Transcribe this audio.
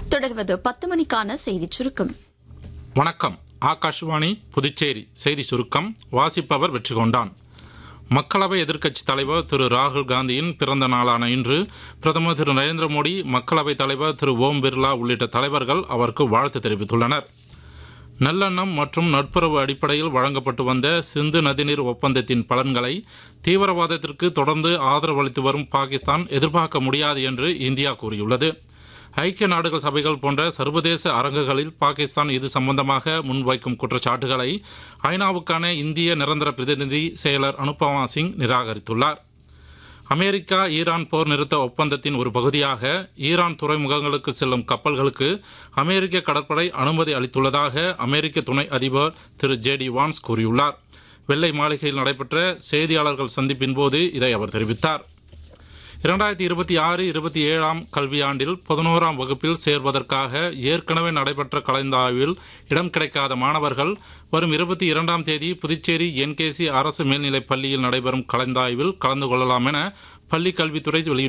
தொடர்வது பத்து மணிக்கான செய்திச் சுருக்கம் வணக்கம் ஆகாஷ்வாணி புதுச்சேரி செய்தி சுருக்கம் வாசிப்பவர் வெற்றிகொண்டான் மக்களவை எதிர்க்கட்சித் தலைவர் திரு ராகுல் காந்தியின் பிறந்த நாளான இன்று பிரதமர் திரு நரேந்திர மோடி மக்களவைத் தலைவர் திரு ஓம் பிர்லா உள்ளிட்ட தலைவர்கள் அவருக்கு வாழ்த்து தெரிவித்துள்ளனர் நல்லெண்ணம் மற்றும் நட்புறவு அடிப்படையில் வழங்கப்பட்டு வந்த சிந்து நதிநீர் ஒப்பந்தத்தின் பலன்களை தீவிரவாதத்திற்கு தொடர்ந்து ஆதரவு அளித்து வரும் பாகிஸ்தான் எதிர்பார்க்க முடியாது என்று இந்தியா கூறியுள்ளது ஐக்கிய நாடுகள் சபைகள் போன்ற சர்வதேச அரங்குகளில் பாகிஸ்தான் இது சம்பந்தமாக முன்வைக்கும் குற்றச்சாட்டுகளை ஐநாவுக்கான இந்திய நிரந்தர பிரதிநிதி செயலர் அனுபமா சிங் நிராகரித்துள்ளார் அமெரிக்கா ஈரான் போர் நிறுத்த ஒப்பந்தத்தின் ஒரு பகுதியாக ஈரான் துறைமுகங்களுக்கு செல்லும் கப்பல்களுக்கு அமெரிக்க கடற்படை அனுமதி அளித்துள்ளதாக அமெரிக்க துணை அதிபர் திரு ஜே டி வான்ஸ் கூறியுள்ளார் வெள்ளை மாளிகையில் நடைபெற்ற செய்தியாளர்கள் சந்திப்பின் போது இதை அவர் தெரிவித்தார் இரண்டாயிரத்தி இருபத்தி ஆறு இருபத்தி ஏழாம் கல்வியாண்டில் பதினோராம் வகுப்பில் சேர்வதற்காக ஏற்கனவே நடைபெற்ற கலந்தாய்வில் இடம் கிடைக்காத மாணவர்கள் வரும் இருபத்தி இரண்டாம் தேதி புதுச்சேரி என்கேசி அரசு மேல்நிலைப் பள்ளியில் நடைபெறும் கலந்தாய்வில் கலந்து கொள்ளலாம் என பள்ளிக் கல்வித்துறை வெளியிட்டுள்ளது